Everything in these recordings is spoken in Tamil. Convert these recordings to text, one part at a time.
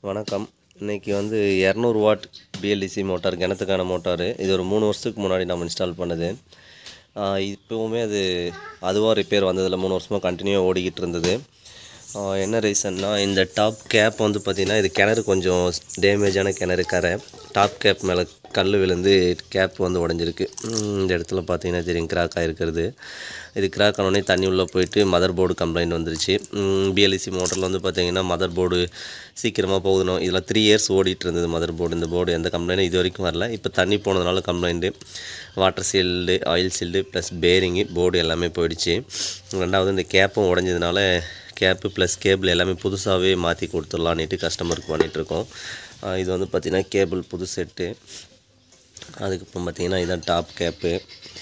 வணக்கம் இன்றைக்கி வந்து இரநூறு வாட் பிஎல்டிசி மோட்டார் கிணத்துக்கான மோட்டார் இது ஒரு மூணு வருஷத்துக்கு முன்னாடி நம்ம இன்ஸ்டால் பண்ணது ஆஹ் இப்போவுமே அது அதுவாக ரிப்பேர் வந்ததில் மூணு வருஷமாக கண்டினியூவாக ஓடிக்கிட்டு இருந்தது ஆஹ் என்ன ரீசன்னா இந்த டாப் கேப் வந்து பார்த்திங்கன்னா இது கிணறு கொஞ்சம் டேமேஜான கிணறு கரை டாப் கேப் மேலே கல் விழுந்து கேப் வந்து உடஞ்சிருக்கு உம் இந்த இடத்துல பார்த்தீங்கன்னா தெரியும் கிராக் ஆகிருக்கிறது இது கிராக் ஆனோடனே தண்ணி உள்ளே போயிட்டு மதர் போர்டு கம்ப்ளைண்ட் வந்துருச்சு பிஎல்இசி மோட்டரில் வந்து பார்த்தீங்கன்னா மதர் போர்டு சீக்கிரமாக போகணும் இதில் த்ரீ இயர்ஸ் ஓடிட்டு இருந்தது மதர் போர்டு இந்த போர்டு எந்த கம்ப்ளைண்ட்டும் இது வரைக்கும் வரல இப்போ தண்ணி போனதுனால complaint water sealed oil sealed plus bearing board எல்லாமே போயிடுச்சு ரெண்டாவது இந்த கேப்பும் உடஞ்சதுனால கேப்பு ப்ளஸ் கேபிள் எல்லாமே புதுசாகவே மாற்றி கொடுத்துடலான்ட்டு கஸ்டமருக்கு பண்ணிகிட்ருக்கோம் இது வந்து பார்த்திங்கன்னா கேபிள் புது செட்டு அதுக்கப்புறம் பார்த்திங்கன்னா இதான் டாப் கேப்பு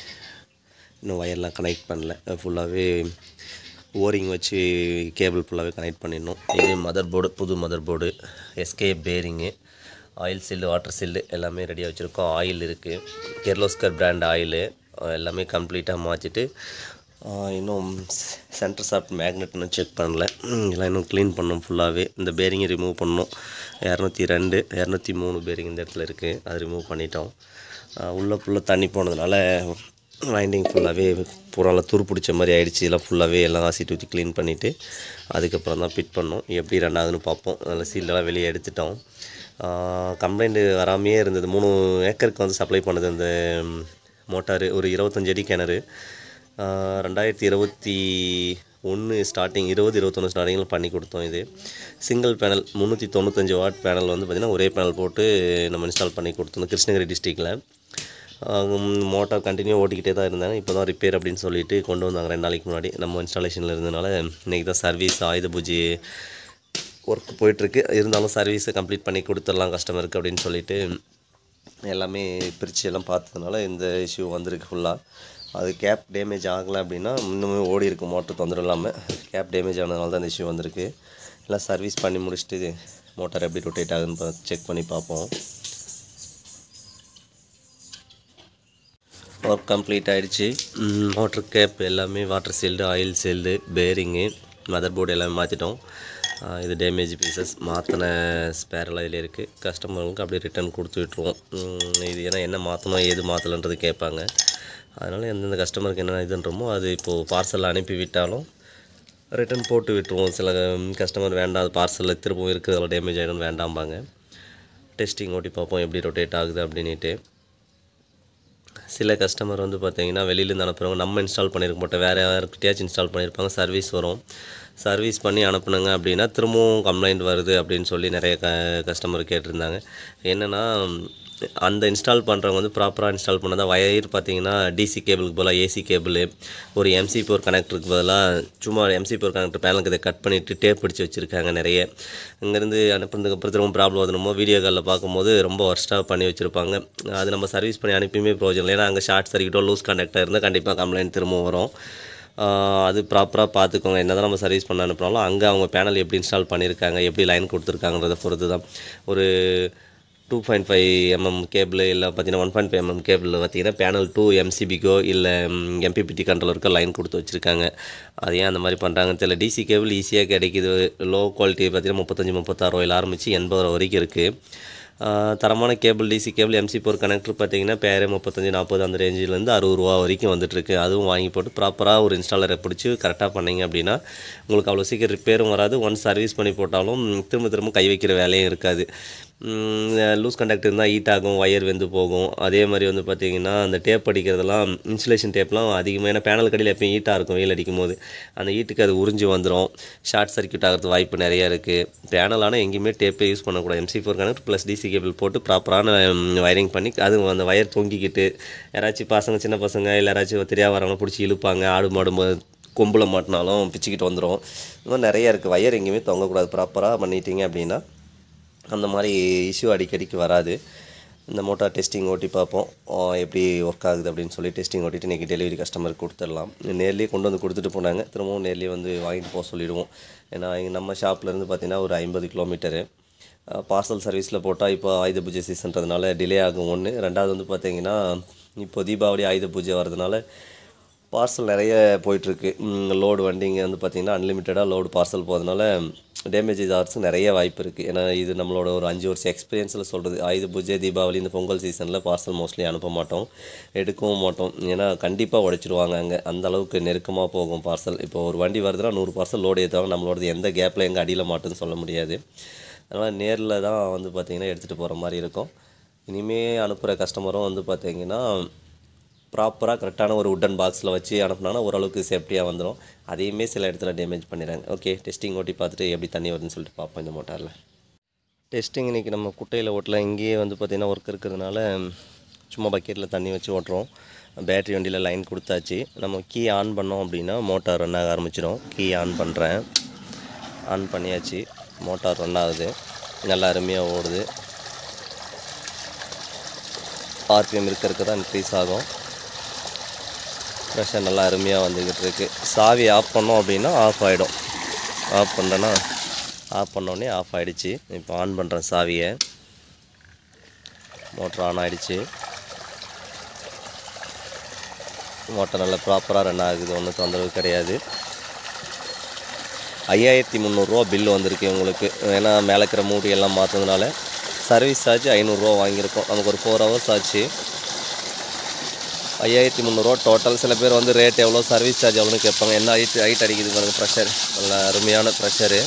இன்னும் ஒயர்லாம் கனெக்ட் பண்ணல ஃபுல்லாகவே ஓரிங் வச்சு கேபிள் ஃபுல்லாகவே கனெக்ட் பண்ணிடணும் இது மதர் போர்டு புது motherboard SK bearing oil sealed water sealed எல்லாமே ரெடியாக வச்சுருக்கோம் ஆயில் இருக்குது கெர்லோஸ்கர் பிராண்ட் ஆயிலு எல்லாமே கம்ப்ளீட்டாக மாற்றிட்டு ஆஹ் இன்னும் சென்டர் சாஃப்ட் மேக்னெட் இன்னும் செக் பண்ணல ம், இதெல்லாம் இன்னும் க்ளீன் பண்ணணும் ஃபுல்லாகவே இந்த பேரிங்கை ரிமூவ் பண்ணணும் இரநூத்தி ரெண்டு இரநூத்தி மூணு பேரிங் இந்த இடத்துல இருக்குது அது ரிமூவ் பண்ணிட்டோம் ஆஹ் உள்ள ஃபுல்லாக தண்ணி போனதுனால வைண்டிங் ஃபுல்லாகவே பூரால துரு பிடிச்ச மாதிரி ஆயிடுச்சு இதெல்லாம் ஃபுல்லாகவே எல்லாம் ஆசிட் ஊற்றி க்ளீன் பண்ணிவிட்டு அதுக்கப்புறம் தான் ஃபிட் பண்ணோம் எப்படி ரெண்டாவதுன்னு பார்ப்போம் அதில் சீலெல்லாம் வெளியே எடுத்துட்டோம் கம்ப்ளைண்ட்டு வராமையே இருந்தது மூணு ஏக்கருக்கு வந்து சப்ளை பண்ணது அந்த மோட்டாரு ஒரு இருபத்தஞ்சு அடி கிணறு ஆஹ் ரெண்டாயிரத்தி இருபத்தி ஒன்று ஸ்டார்டிங் இருபது இருபத்தொன்று ஸ்டார்டிங்கில் பண்ணி கொடுத்தோம் இது சிங்கிள் பேனல் முந்நூற்றி தொண்ணூத்தஞ்சு வாட் பேனல் வந்து பார்த்திங்கன்னா ஒரே பேனல் போட்டு நம்ம இன்ஸ்டால் பண்ணி கொடுத்தோம் கிருஷ்ணகிரி டிஸ்ட்ரிக்டில் மோட்டார் கண்டினியூ ஓட்டிக்கிட்டே தான் இருந்தாங்க இப்போ தான் ரிப்பேர் அப்படின்னு சொல்லிட்டு கொண்டு வந்தாங்க ரெண்டு நாளைக்கு முன்னாடி நம்ம இன்ஸ்டாலேஷனில் இருந்தனால இன்றைக்கி தான் சர்வீஸ் ஆயுத பூஜை ஒர்க் போயிட்டுருக்கு இருந்தாலும் சர்வீஸை கம்ப்ளீட் பண்ணி கொடுத்துடலாம் கஸ்டமருக்கு அப்படின்னு சொல்லிட்டு எல்லாமே பிரித்து எல்லாம் பார்த்ததுனால இந்த இஷ்யூ வந்திருக்கு ஃபுல்லாக அது கேப் டேமேஜ் ஆகலை அப்படின்னா இன்னுமே ஓடி இருக்கு மோட்டர் தொந்தரவு இல்லாமல் கேப் டேமேஜ் ஆனதுனால தான் இந்த இஷ்யூ வந்திருக்கு எல்லாம் சர்வீஸ் பண்ணி முடிச்சுட்டு மோட்டார் எப்படி ரொட்டேட் ஆகுதுன்னு செக் பண்ணி பார்ப்போம் ஒர்க் கம்ப்ளீட் ஆகிடுச்சு மோட்ரு கேப் எல்லாமே water sealed oil sealed bearing motherboard எல்லாமே மாற்றிட்டோம் இது டேமேஜ் பீசஸ் மாற்றின ஸ்பேரெல்லாம் இதில் இருக்குது கஸ்டமருக்கு அப்படியே ரிட்டர்ன் கொடுத்து விட்ருவோம் உம், இது ஏன்னா என்ன மாற்றணும் ஏது மாற்றலன்றது கேட்பாங்க அதனால் எந்தெந்த கஸ்டமருக்கு என்ன இதுன்றமோ அது இப்போது பார்சல் அனுப்பி விட்டாலும் ரிட்டர்ன் போட்டு விட்டுருவோம் சில கஸ்டமர் வேண்டாம் அது பார்சலில் திரும்பவும் இருக்குது அதில் டேமேஜ் ஆகிடும் வேண்டாம்பாங்க டெஸ்டிங் ஓட்டி பார்ப்போம் எப்படி ரொட்டேட் ஆகுது அப்படின்ட்டு சில கஸ்டமர் வந்து பார்த்தீங்கன்னா வெளியிலேருந்து அனுப்புகிறவங்க நம்ம இன்ஸ்டால் பண்ணியிருக்க மாட்டோம் வேறு யாருக்கிட்டயாச்சும் இன்ஸ்டால் பண்ணியிருப்பாங்க சர்வீஸ் வரும் சர்வீஸ் பண்ணி அனுப்புனாங்க அப்படின்னா திரும்பவும் கம்ப்ளைண்ட் வருது அப்படின்னு சொல்லி நிறைய க கஸ்டமர் கேட்டிருந்தாங்க என்னென்னா அந்த இன்ஸ்டால் பண்ணுறவங்க வந்து ப்ராப்பராக இன்ஸ்டால் பண்ணதா வயர் பார்த்தீங்கன்னா டிசி கேபிளுக்கு பதிலாக ஏசி கேபிள் ஒரு எம்சி போர் கனெக்டருக்கு பதிலாக சும்மா எம்சி போர் கனெக்டர் பேனலுக்கு இதை கட் பண்ணிவிட்டு டேப் பிடிச்சி வச்சுருக்காங்க நிறைய இங்கேருந்து அனுப்புனதுக்கப்புறம் திரும்ப ப்ராப்ளம் வந்துடுமோ வீடியோ காலில் பார்க்கும்போது ரொம்ப ஒர்ஸ்ட்டாக பண்ணி வச்சுருப்பாங்க அது நம்ம சர்வீஸ் பண்ணி அனுப்பியுமே பிரயோஜனம் இல்லை ஏன்னா அங்கே ஷார்ட் சர்க்கிட்டோ லூஸ் கனெக்டாக இருந்தால் கண்டிப்பாக கம்ப்ளைண்ட் திரும்ப வரும் ஆஹ் அது ப்ராப்பராக பார்த்துக்கோங்க என்ன தான் நம்ம சர்வீஸ் பண்ண அனுப்புனாலும் அங்கே அவங்க பேனல் எப்படி இன்ஸ்டால் பண்ணியிருக்காங்க எப்படி லைன் கொடுத்துருக்காங்கன்றத பொறுத்து தான் ஒரு two point five mm cable இல்லை பார்த்தீங்கன்னா one point five mm cable பார்த்தீங்கன்னா பேனல் டூ எம்சிபிக்கோ இல்லை எம்பிபிடி கண்ட்ரோலருக்கோ லைன் கொடுத்து வச்சுருக்காங்க அது ஏன் அந்த மாதிரி பண்ணுறாங்கன்னு தெரியல டிசி கேபிள் ஈஸியாக கிடைக்குது லோ குவாலிட்டி பார்த்தீங்கன்னா முப்பத்தஞ்சு முப்பத்தாறு ரூபாயில் ஆரம்பித்து எண்பது ரூபா வரைக்கும் இருக்குது ஆஹ் தரமான cable DC cable MC four connector பார்த்தீங்கன்னா பேரே முப்பத்தஞ்சு நாற்பது அந்த ரேஞ்சிலேருந்து அறுபது ரூபா வரைக்கும் வந்துட்டுருக்கு அதுவும் வாங்கி போட்டு ப்ராப்பராக ஒரு இன்ஸ்டாலரை பிடிச்சி கரெக்டாக பண்ணீங்க அப்படின்னா உங்களுக்கு அவ்வளோ சீக்கிரம் ரிப்பேரும் வராது ஒன்ஸ் சர்வீஸ் பண்ணி போட்டாலும் திரும்ப திரும்ப கை வைக்கிற வேலையும் இருக்காது லூஸ் கண்டக்ட் இருந்தால் ஹீட் ஆகும் ஒயர் வெந்து போகும் அதே மாதிரி வந்து பார்த்தீங்கன்னா அந்த டேப் அடிக்கிறதெல்லாம் இன்சுலேஷன் டேப்லாம் அதிகமாக ஏன்னா பேனல் கடையில் எப்பயும் ஹீட்டாக இருக்கும் வெயில் அடிக்கும் போது அந்த ஹீட்டுக்கு அது உறிஞ்சி வந்துடும் ஷார்ட் சர்க்யூட் ஆகிறது வாய்ப்பு நிறையா இருக்குது பேனல் ஆனால் எங்கேயுமே டேப்பே யூஸ் பண்ணக்கூடாது MC four connect plus DC cable போட்டு ப்ராப்பரான வயரிங் பண்ணி அது அந்த ஒயர் தொங்கிக்கிட்டு யாராச்சும் பசங்க சின்ன பசங்க இல்லை யாராச்சும் தெரியாத வரவங்க பிடிச்சி இழுப்பாங்க ஆடு மாடு ம- கொம்பில் மாட்டினாலும் பிச்சுக்கிட்டு வந்துடும் இந்த மாதிரி நிறைய இருக்குது வயர் எங்கேயுமே தொங்கக்கூடாது ப்ராப்பராக பண்ணிட்டீங்க அப்படின்னா அந்த மாதிரி இஷ்யூ அடிக்கடிக்கு வராது இந்த மோட்டார் டெஸ்டிங் ஓட்டி பார்ப்போம் ஆ, எப்படி ஒர்க் ஆகுது அப்படின்னு சொல்லி டெஸ்டிங் ஓட்டிட்டு இன்றைக்கி டெலிவரி கஸ்டமருக்கு கொடுத்துடலாம் நேர்லேயே கொண்டு வந்து கொடுத்துட்டு போனாங்க திரும்பவும் நேர்லேயே வந்து வாங்கிட்டு போக சொல்லிடுவோம் ஏன்னா இங்க நம்ம ஷாப்லேருந்து பார்த்தீங்கன்னா ஒரு ஐம்பது கிலோமீட்டரு பார்சல் சர்வீஸில் போட்டால் இப்போ ஆயுத பூஜை சீசன்றதுனால டிலே ஆகும் ஒன்று ரெண்டாவது வந்து பார்த்தீங்கன்னா இப்போ தீபாவளி ஆயுத பூஜை வரதுனால பார்சல் நிறைய போயிட்டுருக்கு லோடு வண்டிங்க வந்து பார்த்திங்கன்னா அன்லிமிட்டடாக லோடு பார்சல் போகிறதுனால டேமேஜஸ் ஆகிறதுக்கு நிறைய வாய்ப்பு இருக்குது ஏன்னா இது நம்மளோட ஒரு அஞ்சு வருஷம் எக்ஸ்பீரியன்ஸில் சொல்கிறது ஆயுத பூஜை தீபாவளி இந்த பொங்கல் சீசனில் பார்சல் மோஸ்ட்லி அனுப்ப மாட்டோம் எடுக்கவும் மாட்டோம் ஏன்னா கண்டிப்பாக உடைச்சிருவாங்க அங்கே அந்த அளவுக்கு நெருக்கமாக போகும் பார்சல் இப்போ ஒரு வண்டி வருதுன்னா நூறு பார்சல் லோடு ஏற்றுவாங்க நம்மளோடது எந்த கேப்பில் எங்கே அடியில் மாட்டுன்னு சொல்ல முடியாது அதனால் நேரில் தான் வந்து பார்த்திங்கன்னா எடுத்துகிட்டு போகிற மாதிரி இருக்கும் இனிமே அனுப்புகிற கஸ்டமரும் வந்து பார்த்திங்கன்னா ப்ராப்பராக கரெக்டான ஒரு உட்டன் பாக்ஸில் வச்சு அனுப்புனாங்கன்னா ஓரளவுக்கு சேஃப்டியாக வந்துடும் அதையுமே சில இடத்துல டேமேஜ் பண்ணிடுறாங்க ஓகே டெஸ்டிங் ஓட்டி பார்த்துட்டு எப்படி தண்ணி வருதுன்னு சொல்லிட்டு பார்ப்போம் இந்த மோட்டாரில் டெஸ்டிங் இன்றைக்கி நம்ம குட்டையில் ஓட்டல இங்கேயே வந்து பார்த்திங்கன்னா ஒர்க் இருக்கிறதுனால சும்மா பக்கெட்டில் தண்ணி வச்சு ஓட்டுறோம் பேட்டரி வண்டியில் லைன் கொடுத்தாச்சு நம்ம கீ ஆன் பண்ணோம் அப்படின்னா மோட்டார் ரன் ஆக ஆரம்பிச்சிடும் கீ ஆன் பண்ணுறேன் ஆன் பண்ணியாச்சு மோட்டார் ரன் ஆகுது நல்லா அருமையாக ஓடுது ஆர்பிஎம் இருக்க இருக்க தான் இன்க்ரீஸ் ஆகும் ப்ரெஷர் நல்லா அருமையாக வந்துக்கிட்டு இருக்கு சாவி ஆஃப் பண்ணோம் அப்படின்னா ஆஃப் ஆகிடும் ஆஃப் பண்ணுறேன்னா ஆஃப் பண்ணோடனே ஆஃப் ஆகிடுச்சு இப்போ ஆன் பண்ணுறேன் சாவியை மோட்டர் ஆன் ஆகிடுச்சு மோட்டர் நல்லா ப்ராப்பராக ரன் ஆகுது ஒன்றும் தொந்தரவு கிடையாது ஐயாயிரத்தி முந்நூறுரூவா பில்லு வந்திருக்கு உங்களுக்கு ஏன்னா மேலே இருக்கிற மூடி எல்லாம் மாற்றுறதுனால சர்வீஸ் சார்ஜ் ஐநூறுரூவா வாங்கியிருக்கோம் நமக்கு ஒரு ஃபோர் ஹவர்ஸ் ஆச்சு ஐயாயிரத்தி முந்நூறுரூவா டோட்டல் சில பேர் வந்து ரேட் எவ்வளோ சர்வீஸ் சார்ஜ் எவ்வளோன்னு கேட்பாங்க என்ன ஹைட் ஹைட் அடிக்குது பாருங்க ப்ரெஷர் நல்ல அருமையான ப்ரெஷரு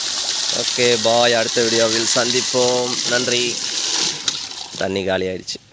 ஓகே பாய் அடுத்த வீடியோவில் சந்திப்போம் நன்றி தண்ணி காலி ஆயிடுச்சு